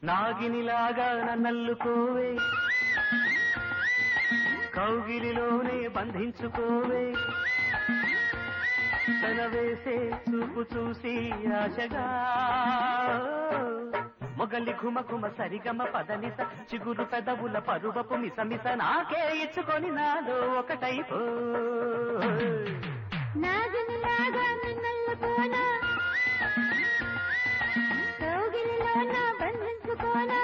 నాగినిలాగా నన్నల్లుకోవే కౌగిలిలోనే బంధించుకోవే తన వేసే చూపు చూసి ఆశగా మొగలి ఘుమ ఘుమ సరిగమ పదనిస చిగురు పెదవుల పరువపు మిసమిస నాకే ఇచ్చుకొని నాలో ఒకటైపో నాగినిలాగా నిన్నల్లుకోనా కౌగిలిలో నా బంధించుకోనా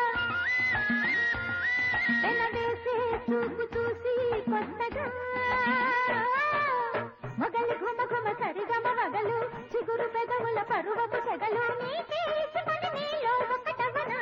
వెనవేసే చూపు చూసి కొత్తగా మొగలి ఘుమ ఘుమ సరిగమ వగలు చిగురు పెదవుల పరువపు సెగలు నీకే ఇచ్చుకొని నీలో ఒకటవనా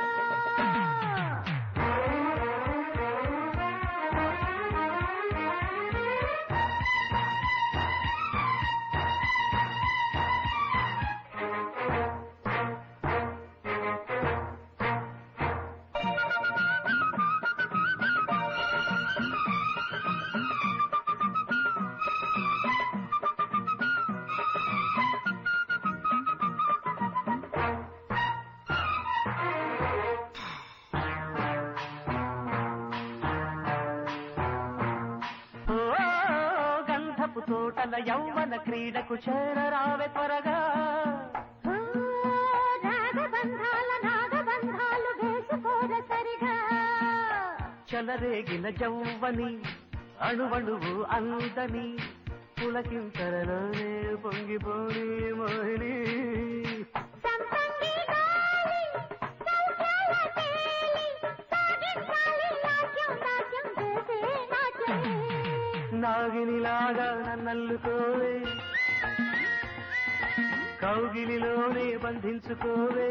ఓ గంధపు తోటల యౌవన క్రీడకు చేరరావే త్వరగా ఓ, రాగబంధాల నాగబంధాలు వేసుకోర సరిగా చలరేగిన జౌవని అణువణువు అందని పులకింతరలోనే పొంగిపోని మోహిని సంపంగి గాలి, సౌఖ్యాల తేలి, సాగించాలి నాట్యం, నాట్యం చేసే నాట్యమే. నాగినిలాగా నన్నల్లుకోవే కౌగిలిలోనే బంధించుకోవే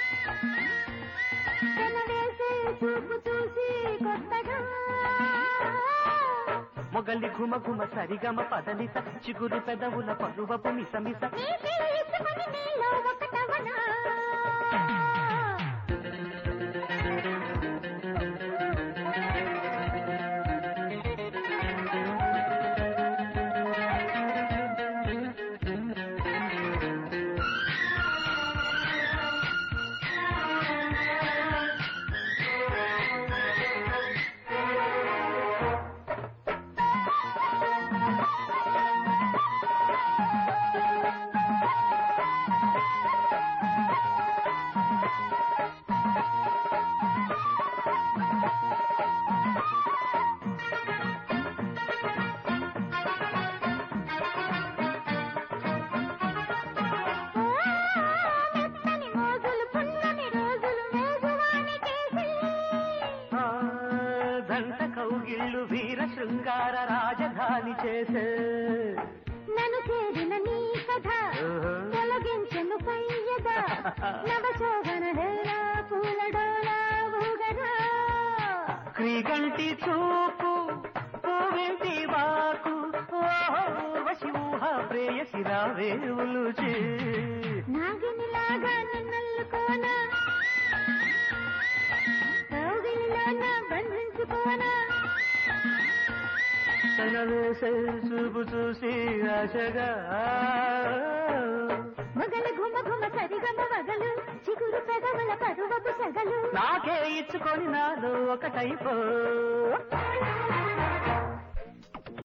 వెనవేసే చూపు చూసి కొత్తగా మొగలి ఘుమ ఘుమ సరిగమ పదనిస చిగురు పెదవుల పరువపు మిసమిస నీకే ఇష్టమని నీలో ఒకటవనా ఓ, మెత్తని మోజులు పున్నమి రోజులు మేజువాణి చేసి ఆ, దంత కౌగిళ్ళు వీర శృంగార రాజధాని చేసే నన్ను చేరిన నీ కథ ఓహో. తొలగించను పయ్యద నవశోభన డోలా పూల డోలా ఊగరా క్రీగంటి చూపు పూవింటి వాకు ఓహో వశి ఊహ ప్రేయసి రావే ఉలుచి నాగినిలాగా నన్నల్లుకోనా కౌగిలిలోన బంధించుకోనా తన వేసే చూపు చూసి ఆశగా మొగలు ఘుమ ఘుమ సరిగమ వగలు చిగురు పెదవుల పరువపు సగలు నాకే ఇచ్చుకొని నాలో ఒకటైపో